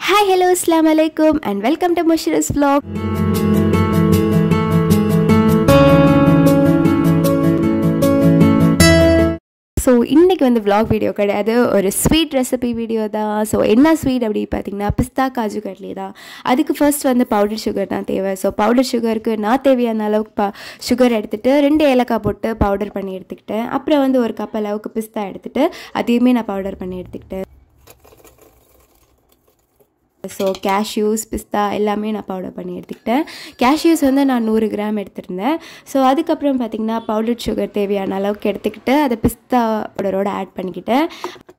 hi hello அஸ்லாம் அலைக்கும் and welcome to Musharas vlog so இன்றைக்கி வந்து vlog வீடியோ கிடையாது ஒரு ஸ்வீட் ரெசிபி வீடியோ தான் ஸோ என்ன ஸ்வீட் அப்படி பார்த்தீங்கன்னா பிஸ்தா காஜு கட்லி தான் அதுக்கு ஃபர்ஸ்ட் வந்து பவுடர் சுகர் தான் தேவை ஸோ பவுடர் சுகருக்கு நான் தேவையான அளவுக்கு ப சுகர் எடுத்துகிட்டு ரெண்டு ஏலக்காய் போட்டு பவுடர் பண்ணி எடுத்துக்கிட்டேன் அப்புறம் வந்து ஒரு கப் அளவுக்கு பிஸ்தா எடுத்துகிட்டு அதையுமே நான் பவுடர் பண்ணி எடுத்துக்கிட்டேன் ஸோ கேஷ்யூஸ் பிஸ்தா எல்லாமே நான் பவுடர் பண்ணி எடுத்துக்கிட்டேன் கேஷ்யூஸ் வந்து நான் நூறு கிராம் எடுத்திருந்தேன் ஸோ அதுக்கப்புறம் பார்த்திங்கன்னா பவுடர் சுகர் தேவையான அளவுக்கு எடுத்துக்கிட்டு அதை பிஸ்தா பவுடரோடு ஆட் பண்ணிக்கிட்டேன்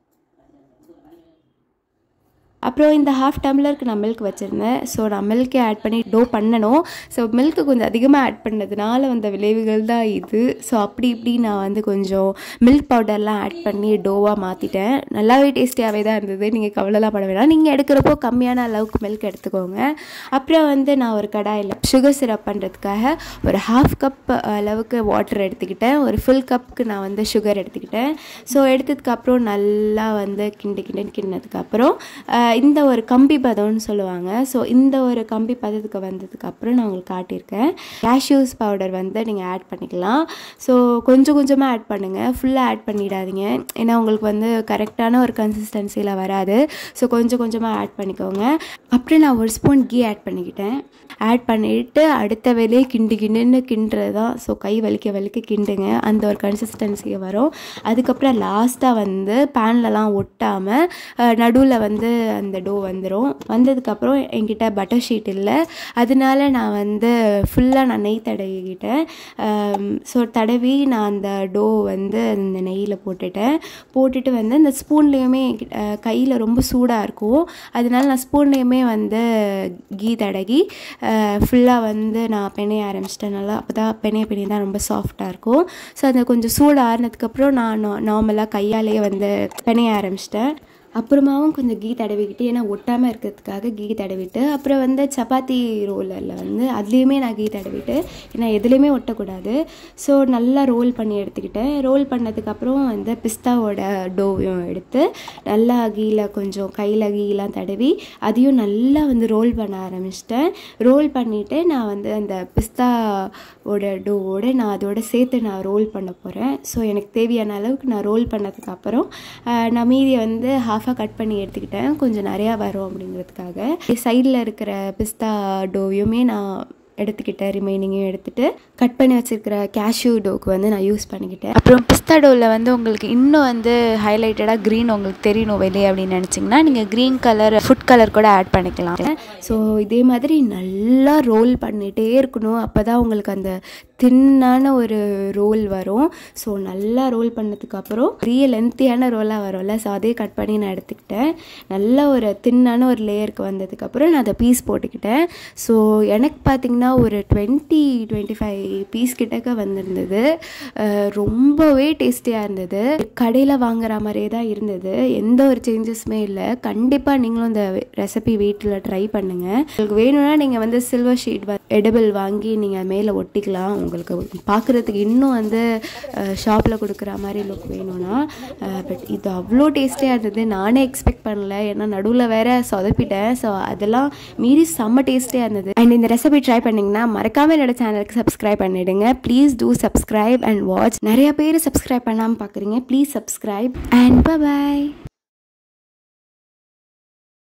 அப்புறம் இந்த ஹாஃப் டம்ளருக்கு நான் மில்க் வச்சுருந்தேன் ஸோ நான் மில்க்கே ஆட் பண்ணி டோ பண்ணணும் ஸோ மில்க்கு கொஞ்சம் அதிகமாக ஆட் பண்ணதுனால வந்த விளைவுகள் தான் இது ஸோ அப்படி இப்படி நான் வந்து கொஞ்சம் மில்க் பவுடர்லாம் ஆட் பண்ணி டோவாக மாற்றிட்டேன் நல்லாவே டேஸ்டியாகவே தான் இருந்தது நீங்கள் கவலைலாம் பட வேணாம் நீங்கள் எடுக்கிறப்போ கம்மியான அளவுக்கு மில்க் எடுத்துக்கோங்க அப்புறம் வந்து நான் ஒரு கடாயில் சுகர் சிரப் பண்ணுறதுக்காக ஒரு ஹாஃப் கப் அளவுக்கு வாட்டர் எடுத்துக்கிட்டேன் ஒரு ஃபுல் கப்புக்கு நான் வந்து சுகர் எடுத்துக்கிட்டேன் ஸோ எடுத்ததுக்கப்புறம் நல்லா வந்து கிண்டு கிண்டுன்னு கிண்டினதுக்கப்புறம் இந்த ஒரு கம்பி பதம்னு சொல்லுவாங்க ஸோ இந்த ஒரு கம்பி பதத்துக்கு வந்ததுக்கப்புறம் நான் உங்களுக்கு காட்டியிருக்கேன் கேஷ்யூஸ் பவுடர் வந்து நீங்கள் ஆட் பண்ணிக்கலாம் ஸோ கொஞ்சம் கொஞ்சமாக ஆட் பண்ணுங்கள் ஃபுல்லாக ஆட் பண்ணிடாதீங்க ஏன்னா உங்களுக்கு வந்து கரெக்டான ஒரு கன்சிஸ்டன்சியில் வராது ஸோ கொஞ்சம் கொஞ்சமாக ஆட் பண்ணிக்கோங்க அப்புறம் நான் ஒரு ஸ்பூன் கீ ஆட் பண்ணிக்கிட்டேன் ஆட் பண்ணிவிட்டு அடுத்த வேலையே கிண்டு கிண்டுன்னு கிண்டுறது தான் ஸோ கை வலிக்க வலிக்க கிண்டுங்க அந்த ஒரு கன்சிஸ்டன்சி வரும் அதுக்கப்புறம் லாஸ்ட்டாக வந்து பேன்லலாம் ஒட்டாமல் நடுவில் வந்து அந்த டோ வந்துடும் வந்ததுக்கப்புறம் என்கிட்ட பட்டர் ஷீட் இல்லை அதனால நான் வந்து ஃபுல்லாக நான் நெய் தடவிக்கிட்டேன் ஸோ தடவி நான் அந்த டோ வந்து அந்த நெய்யில் போட்டுட்டேன் போட்டுட்டு வந்து அந்த ஸ்பூன்லேயுமே கையில் ரொம்ப சூடாக இருக்கும் அதனால நான் ஸ்பூன்லேயுமே வந்து கீ தடகி ஃபுல்லாக வந்து நான் பெணைய ஆரம்பிச்சிட்டேன் நல்லா அப்போ தான் பெணைய பெணைய தான் ரொம்ப சாஃப்டாக இருக்கும் ஸோ அது கொஞ்சம் சூடு ஆறுனதுக்கப்புறம் நான் நார்மலாக கையாலேயே வந்து பெணைய ஆரம்பிச்சிட்டேன் அப்புறமாவும் கொஞ்சம் கீ தடவிக்கிட்டு ஏன்னா ஒட்டாமல் இருக்கிறதுக்காக கீ தடவிட்டு அப்புறம் வந்து சப்பாத்தி ரோலில் வந்து அதுலேயுமே நான் கீ தடவிட்டு ஏன்னா எதுலேயுமே ஒட்டக்கூடாது ஸோ நல்லா ரோல் பண்ணி எடுத்துக்கிட்டேன் ரோல் பண்ணதுக்கப்புறம் வந்து பிஸ்தாவோட டோவையும் எடுத்து நல்லா கீயில் கொஞ்சம் கையில் கீலாம் தடவி அதையும் நல்லா வந்து ரோல் பண்ண ஆரம்பிச்சிட்டேன் ரோல் பண்ணிவிட்டு நான் வந்து அந்த பிஸ்தாவோட டோவோடு நான் அதோட சேர்த்து நான் ரோல் பண்ண போகிறேன் ஸோ எனக்கு தேவையான அளவுக்கு நான் ரோல் பண்ணதுக்கப்புறம் நான் மீதியை வந்து ஹாஃபாக கட் பண்ணி எடுத்துக்கிட்டேன் கொஞ்சம் நிறையா வரும் அப்படிங்கிறதுக்காக சைடில் இருக்கிற பிஸ்தா டோவையுமே நான் எடுத்துக்கிட்டேன் ரிமைனிங்கையும் எடுத்துகிட்டு கட் பண்ணி வச்சுருக்கிற கேஷ்யூ டோக்கு வந்து நான் யூஸ் பண்ணிக்கிட்டேன் அப்புறம் பிஸ்தா டோவில் வந்து உங்களுக்கு இன்னும் வந்து ஹைலைட்டடாக க்ரீன் உங்களுக்கு தெரியணும் வெளியே அப்படின்னு நினச்சிங்கன்னா நீங்கள் க்ரீன் கலர் ஃபுட் கலர் கூட ஆட் பண்ணிக்கலாம் ஸோ இதே மாதிரி நல்லா ரோல் பண்ணிகிட்டே இருக்கணும் அப்போ தான் உங்களுக்கு அந்த தின்னான ஒரு ரோல் வரும் ஸோ நல்லா ரோல் பண்ணதுக்கப்புறம் பெரிய லென்த்தியான ரோலாக வரும்ல ஸோ அதே கட் பண்ணி நான் எடுத்துக்கிட்டேன் நல்ல ஒரு தின்னான ஒரு லேயருக்கு வந்ததுக்கப்புறம் நான் அதை பீஸ் போட்டுக்கிட்டேன் ஸோ எனக்கு பார்த்திங்கன்னா ஒரு டுவெண்ட்டி டுவெண்ட்டி ஃபைவ் பீஸ் கிட்டக்க வந்திருந்தது ரொம்பவே டேஸ்டியாக இருந்தது கடையில் வாங்குற மாதிரியே தான் இருந்தது எந்த ஒரு சேஞ்சஸுமே இல்லை கண்டிப்பாக நீங்களும் இந்த ரெசிபி வீட்டில் ட்ரை பண்ணுங்கள் உங்களுக்கு வேணும்னா நீங்கள் வந்து சில்வர் ஷீட் எடபிள் வாங்கி நீங்கள் மேலே ஒட்டிக்கலாம் உங்களுக்கு பார்க்குறதுக்கு இன்னும் வந்து ஷாப்பில் கொடுக்குற மாதிரி லுக் வேணும்னா பட் இது அவ்வளோ டேஸ்டியாக இருந்தது நானே எக்ஸ்பெக்ட் பண்ணல ஏன்னா நடுவில் வேற சொதப்பிட்டேன் ஸோ அதெல்லாம் மீறி செம்ம டேஸ்டியாக இருந்தது அண்ட் இந்த ரெசிபி ட்ரை பண்ணிங்கன்னா மறக்காமல் என்னோட சேனலுக்கு சப்ஸ்கிரைப் பண்ணிவிடுங்க please do subscribe and watch நிறைய பேர் சப்ஸ்கிரைப் பண்ணாமல் பார்க்குறீங்க ப்ளீஸ் சப்ஸ்கிரைப் அண்ட் பாய்